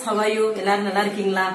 How are you எல்லாரும் நல்லா இருக்கீங்களா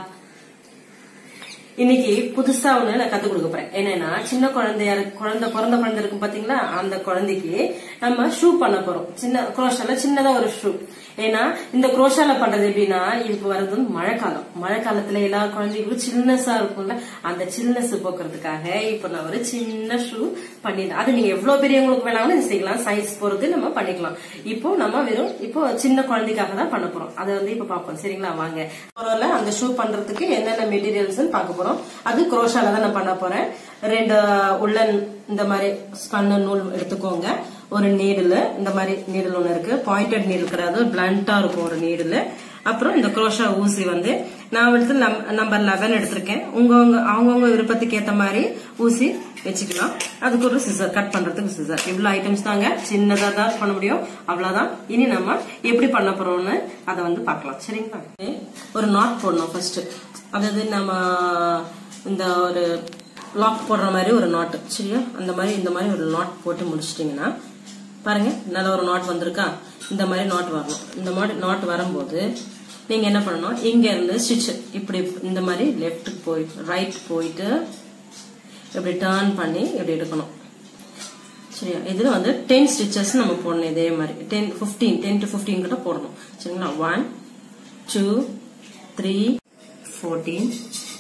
இன்னைக்கு புதுசா ஒண்ணு நான் கத்து கொடுக்க போறேன் என்னன்னா சின்ன குழந்தையா இருக்கு- குழந்தை பிறந்த குழந்தை இருக்கும் பாத்தீங்களா அந்த குழந்தைக்கு நம்ம ஷூ பண்ண போறோம் சின்ன குரோஷால சின்னதா ஒரு ஷூ ஏன்னா இந்த குரோஷால பண்றது எப்படின்னா இப்ப வர்றது வந்து மழைக்காலம் மழைக்காலத்துல எல்லா குழந்தைகளும் சில்னஸா இருக்கும்ல அந்த சில்னஸ் போக்குறதுக்காக இப்ப நான் ஒரு சின்ன ஷூ பண்ணிருந்தேன் அது நீங்க எவ்வளவு பெரியவங்களுக்கு வேணாலும் இது செய்யலாம் சைஸ் பொறுத்து நம்ம பண்ணிக்கலாம் இப்போ நம்ம வெறும் இப்போ சின்ன குழந்தைக்காக தான் பண்ண போறோம் அதை வந்து இப்ப பாப்போம் சரிங்களா வாங்க பரவாயில்ல அந்த ஷூ பண்றதுக்கு என்னென்ன மெட்டீரியல்ஸ் பார்க்க போறோம் அது குரோஷால தான் நான் பண்ண போறேன் ரெண்டு உள்ளன் இந்த மாதிரி ஸ்பன்ன நூல் எடுத்துக்கோங்க ஒரு நீடில் இந்த மாதிரி நீடில் ஒன்று இருக்கு பாயிண்டட் நீடில் கிடையாது பிளண்டா இருக்கும் ஒரு நீடில் அப்புறம் இந்த குரோஷா ஊசி வந்து நான் வந்து நம்பர் லெவன் எடுத்திருக்கேன் உங்கவங்க அவங்கவுங்க விருப்பத்துக்கு ஏத்த மாதிரி ஊசி வச்சுக்கலாம் அதுக்கு ஒரு சிசர் கட் பண்றதுக்கு சிசர் இவ்வளவு ஐட்டம்ஸ் தாங்க சின்னதா தான் பண்ண முடியும் அவ்வளவுதான் இனி நம்ம எப்படி பண்ண போறோம்னு அதை வந்து பார்க்கலாம் சரிங்களா ஒரு நாட் போடணும் ஃபர்ஸ்ட் அதாவது நம்ம இந்த ஒரு லாக் போடுற மாதிரி ஒரு நாட் சரியா அந்த மாதிரி இந்த மாதிரி ஒரு நாட் போட்டு முடிச்சிட்டீங்கன்னா பாருங்க நல்ல ஒரு நாட் வந்திருக்கா இந்த மாதிரி நாட் வரணும் இந்த மாதிரி நாட் வரும்போது நீங்க என்ன பண்ணணும் இங்க இருந்து ஸ்டிச் இப்படி இந்த மாதிரி லெஃப்ட் போயிட்டு ரைட் போயிட்டு இப்படி டர்ன் பண்ணி இப்படி எடுக்கணும் சரியா இதுல வந்து டென் ஸ்டிச்சஸ் நம்ம போடணும் இதே மாதிரி ten fifteen ten to fifteen கிட்ட போடணும் சரிங்களா one two three fourteen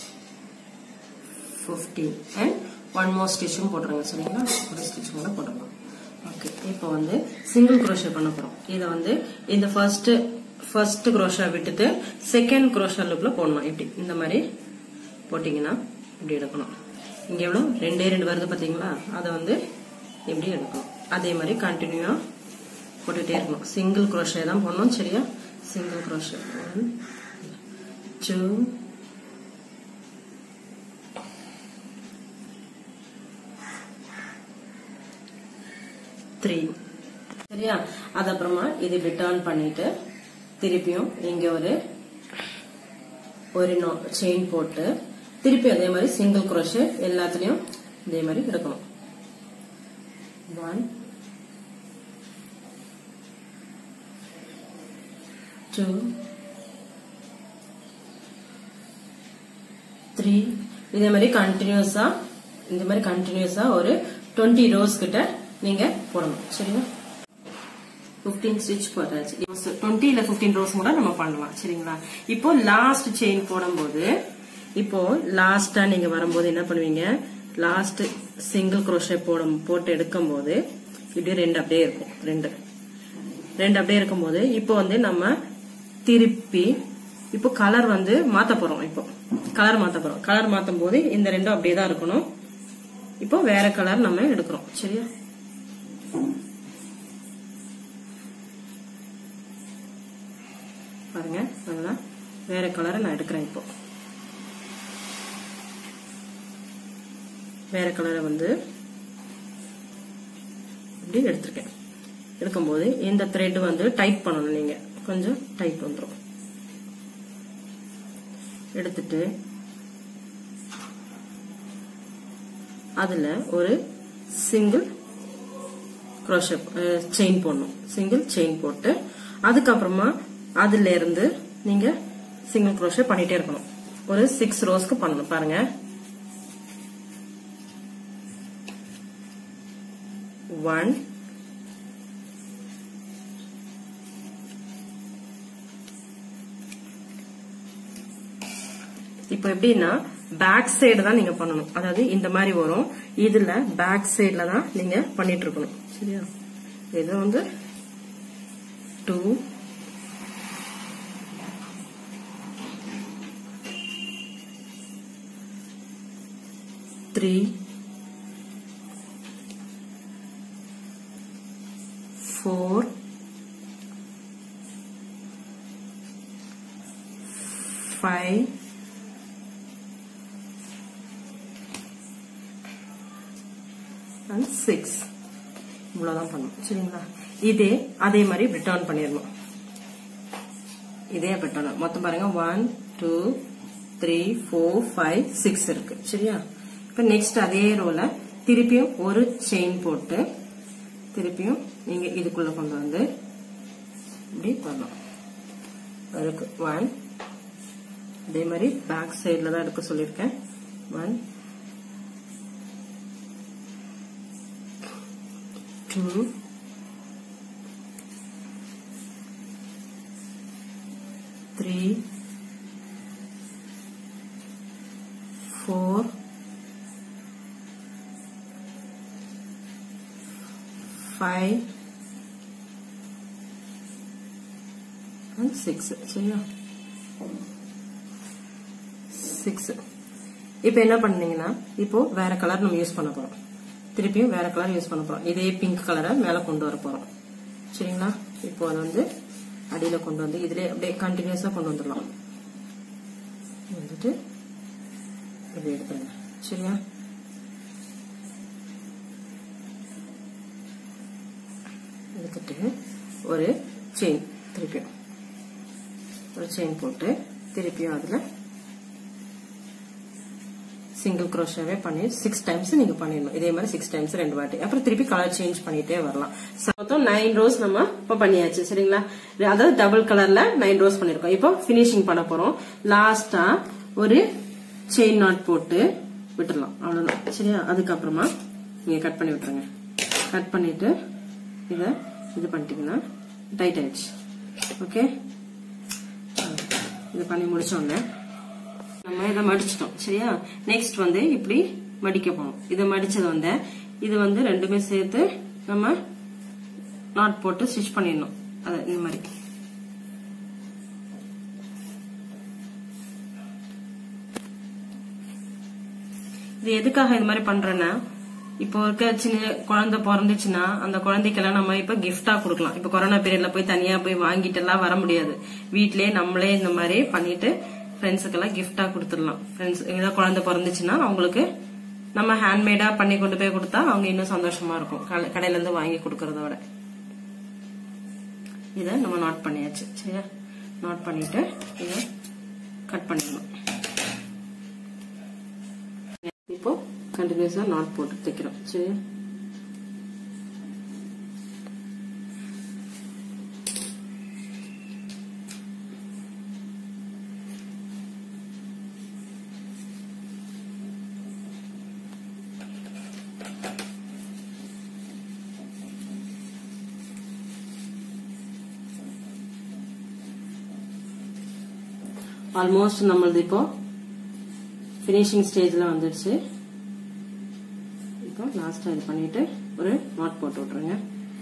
fifteen and one more ஸ்டிச்சும் போட்டுருங்க சரிங்களா ஒரு ஸ்டிச் கூட போட்டுருங்க ஓகே இப்போ வந்து சிங்கிள் குரோஷா பண்ண போறோம் இதை வந்து இந்த ஃபர்ஸ்ட் ஃபர்ஸ்ட் குரோஷா விட்டுட்டு செகண்ட் குரோஷா லுக்ல போடணும் இப்படி இந்த மாதிரி போட்டீங்கன்னா இப்படி எடுக்கணும் இங்க எவ்வளோ ரெண்டே ரெண்டு வருது பாத்தீங்களா அதை வந்து இப்படி எடுக்கணும் அதே மாதிரி கண்டினியூவா போட்டுட்டே இருக்கணும் சிங்கிள் குரோஷே தான் போடணும் சரியா single crochet one two three சரியா அது அப்புறமா இது இப்படி டர்ன் பண்ணிட்டு திருப்பியும் இங்க ஒரு ஒரு செயின் போட்டு திருப்பி அதே மாதிரி சிங்கிள் குரோஷ் எல்லாத்துலயும் இதே மாதிரி எடுக்கணும் ஒன் டூ த்ரீ இதே மாதிரி கண்டினியூஸா இந்த மாதிரி கண்டினியூஸா ஒரு டுவெண்ட்டி ரோஸ் கிட்ட நீங்க போடணும் சரிங்களா பிப்டீன் ஸ்டிச் போட்டாச்சு டுவெண்ட்டி இல்ல பிப்டீன் ரோஸ் கூட நம்ம பண்ணலாம் சரிங்களா இப்போ லாஸ்ட் செயின் போடும்போது இப்போ லாஸ்டா நீங்க வரும்போது என்ன பண்ணுவீங்க லாஸ்ட் சிங்கிள் குரோஷே போடும் போட்டு எடுக்கும் போது இப்படி ரெண்டு அப்படியே இருக்கும் ரெண்டு ரெண்டு அப்படியே இருக்கும்போது இப்போ வந்து நம்ம திருப்பி இப்போ கலர் வந்து மாத்த போறோம் இப்போ கலர் மாத்த போறோம் கலர் மாத்தும் போது இந்த ரெண்டும் அப்படியே தான் இருக்கணும் இப்போ வேற கலர் நம்ம எடுக்கிறோம் சரியா பாருங்க நல்லா வேற கலரை நான் எடுக்கிறேன் இப்போ வேற கலரை வந்து இப்படி எடுத்திருக்கேன் எடுக்கும்போது இந்த த்ரெட் வந்து டைட் பண்ணணும் நீங்க கொஞ்சம் டைட் வந்துடும் எடுத்துட்டு அதுல ஒரு சிங்கிள் க்ரோஷப் செயின் போடணும் சிங்கிள் செயின் போட்டு அதுக்கப்புறமா அதுல இருந்து நீங்க சிங்கிள் க்ரோஷே பண்ணிட்டே இருக்கணும் ஒரு சிக்ஸ் ரோஸ்க்கு பண்ணணும் பாருங்க ஒன் இப்போ எப்படின்னா பேக் சைடு தான் நீங்க பண்ணணும் அதாவது இந்த மாதிரி வரும் இதுல பேக் சைடுல தான் நீங்க பண்ணிட்டு இருக்கணும் சரியா இது வந்து two three four five and six இவ்வளவுதான் பண்ணணும் சரிங்களா இதே அதே மாதிரி ரிட்டர்ன் பண்ணிடணும் இதே ரிட்டர்ன் மொத்தம் பாருங்க one two three four five six இருக்கு சரியா இப்ப நெக்ஸ்ட் அதே ரோல திருப்பியும் ஒரு செயின் போட்டு திருப்பியும் நீங்க இதுக்குள்ள கொண்டு வந்து இப்படி வரணும் இருக்கு ஒன் அதே மாதிரி பேக் சைடில் தான் எடுக்க சொல்லியிருக்கேன் one two three four five and six சரியா சிக்ஸ் இப்போ என்ன பண்ணீங்கன்னா இப்போ வேற கலர் நம்ம யூஸ் பண்ண போறோம் திருப்பியும் வேற கலர் யூஸ் பண்ண போறோம் இதே பிங்க் கலரை மேல கொண்டு வர போறோம் சரிங்களா இப்போ அதை வந்து அடியில கொண்டு வந்து இதுல அப்படியே கண்டினியூஸா கொண்டு வந்துடலாம் வந்துட்டு இப்படி எடுத்துருங்க சரியா எடுத்துட்டு ஒரு செயின் திருப்பியும் ஒரு செயின் போட்டு திருப்பியும் அதுல சிங்கிள் க்ரோஷாவே பண்ணி சிக்ஸ் டைம்ஸ் நீங்க பண்ணிடணும் இதே மாதிரி சிக்ஸ் டைம்ஸ் ரெண்டு வாட்டி அப்புறம் திருப்பி கலர் சேஞ்ச் பண்ணிட்டே வரலாம் மொத்தம் நைன் ரோஸ் நம்ம இப்ப பண்ணியாச்சு சரிங்களா அதாவது டபுள் கலர்ல நைன் ரோஸ் பண்ணிருக்கோம் இப்போ பினிஷிங் பண்ண போறோம் லாஸ்டா ஒரு செயின் நாட் போட்டு விட்டுறலாம் அவ்வளவுதான் சரியா அதுக்கப்புறமா நீங்க கட் பண்ணி விட்டுருங்க கட் பண்ணிட்டு இத இது பண்ணிட்டீங்கன்னா டைட் ஆயிடுச்சு ஓகே இது பண்ணி முடிச்சோடனே நம்ம இதை மடிச்சிட்டோம் சரியா நெக்ஸ்ட் வந்து இப்படி மடிக்க போகணும் இதை மடிச்சது வந்து இது வந்து ரெண்டுமே சேர்த்து நம்ம நாட் போட்டு ஸ்டிச் பண்ணிடணும் அது இந்த மாதிரி இது எதுக்காக இது மாதிரி பண்றேன்னா இப்போ இருக்க சின்ன குழந்தை பிறந்துச்சுன்னா அந்த குழந்தைக்கெல்லாம் நம்ம இப்ப கிஃப்டா கொடுக்கலாம் இப்ப கொரோனா பீரியட்ல போய் தனியா போய் வாங்கிட்டு எல்லாம் வர முடியாது வீட்லயே நம்மளே இந்த மாதிரி பண்ணிட்டு ஃப்ரெண்ட்ஸுக்கெல்லாம் கிஃப்டா கொடுத்துடலாம் ஃப்ரெண்ட்ஸ் ஏதாவது குழந்தை பிறந்துச்சுன்னா அவங்களுக்கு நம்ம ஹேண்ட்மேடா பண்ணி கொண்டு போய் கொடுத்தா அவங்க இன்னும் சந்தோஷமா இருக்கும் கட- கடையில இருந்து வாங்கி கொடுக்கறத விட இதை நம்ம நோட் பண்ணியாச்சு சரியா நோட் பண்ணிட்டு இதை கட் பண்ணிடணும் இப்போ கண்டினியூஸா நாட் போட்டு தைக்கிறோம் சரியா ஆல்மோஸ்ட் நம்மளது இப்போ ஃபினிஷிங் ஸ்டேஜ்ல வந்துடுச்சு இப்போ லாஸ்டா இது பண்ணிட்டு ஒரு நாட் போட்டு விட்டுருங்க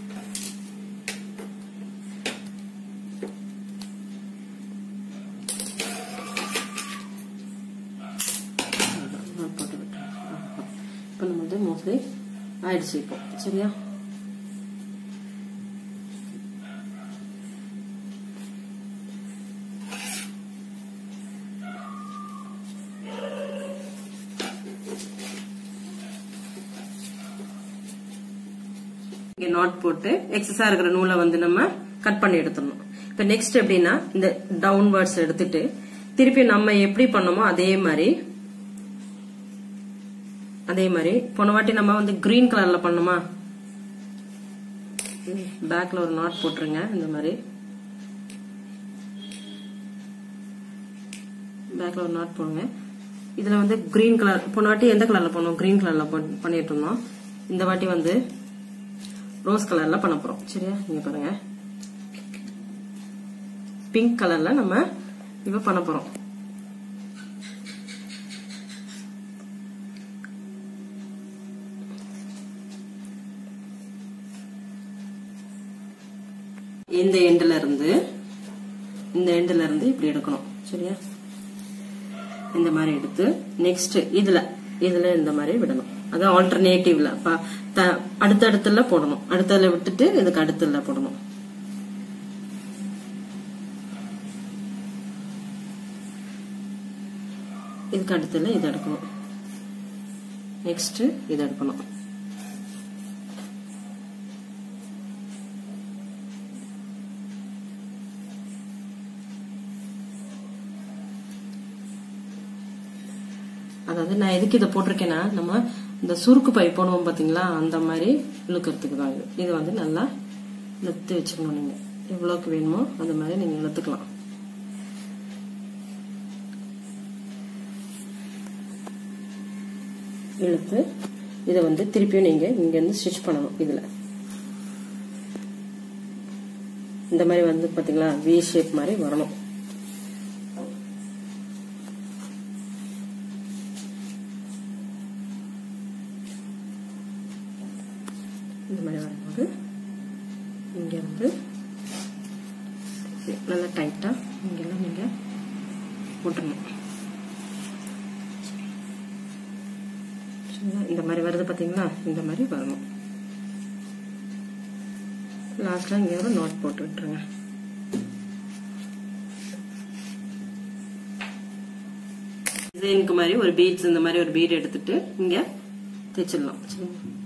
knot போட்டு விட்டுருங்க. ஆஹா. இப்போ நம்மளது மோஸ்ட்லி ஆயிடுச்சு இப்போ சரியா இங்க நாட் போட்டு எக்ஸஸா இருக்கிற நூலை வந்து நம்ம கட் பண்ணி எடுத்துடணும் இப்ப நெக்ஸ்ட் எப்படின்னா இந்த டவுன்வர்ட்ஸ் எடுத்துட்டு திருப்பி நம்ம எப்படி பண்ணோமோ அதே மாதிரி அதே மாதிரி போன வாட்டி நம்ம வந்து கிரீன் கலர்ல பண்ணோமா பேக்ல ஒரு நாட் போட்டுருங்க இந்த மாதிரி பேக்ல ஒரு நாட் போடுங்க இதுல வந்து கிரீன் கலர் போன வாட்டி எந்த கலர்ல பண்ணோம் கிரீன் கலர்ல பண்ணிட்டு இருந்தோம் இந்த வாட்டி வந்து ரோஸ் கலர்ல பண்ண போறோம் சரியா நீங்க பாருங்க பிங்க் கலர்ல நம்ம இப்ப பண்ண போறோம் இந்த எண்ட்ல இருந்து இந்த எண்ட்ல இருந்து இப்படி எடுக்கணும் சரியா இந்த மாதிரி எடுத்து நெக்ஸ்ட் இதுல இதுல இந்த மாதிரி விடணும் அது ஆல்டர்னேட்டிவ்ல அடுத்தடுத்துல போடணும் அடுத்ததுல விட்டுட்டு இதுக்கு அடுத்துல போடணும் இதுக்கு அடுத்துல இது எடுக்கணும் நெக்ஸ்ட் இது எடுக்கணும் அதாவது நான் எதுக்கு இதை போட்டிருக்கேன்னா நம்ம இந்த சுருக்கு பை போடுவோம் பாத்தீங்களா அந்த மாதிரி இழுக்கிறதுக்கு தான் இது இது வந்து நல்லா இழுத்து வச்சுக்கணும் நீங்க எவ்வளவுக்கு வேணுமோ அந்த மாதிரி நீங்க இழுத்துக்கலாம் இழுத்து இதை வந்து திருப்பியும் நீங்க இங்க இருந்து ஸ்டிச் பண்ணணும் இதுல இந்த மாதிரி வந்து பாத்தீங்களா வி ஷேப் மாதிரி வரணும் இந்த மாதிரி வரும்போது இங்க இருந்து நல்லா டைட்டா இங்கெல்லாம் நீங்க போட்டுடணும் சரிங்களா? இந்த மாதிரி வருது பாத்தீங்களா இந்த மாதிரி வரணும் லாஸ்ட்ல இங்க ஒரு நாட் போட்டு விட்டுருங்க டிசைனுக்கு மாதிரி ஒரு பீட்ஸ் இந்த மாதிரி ஒரு பீட் எடுத்துட்டு இங்க தைச்சிடலாம் சரிங்களா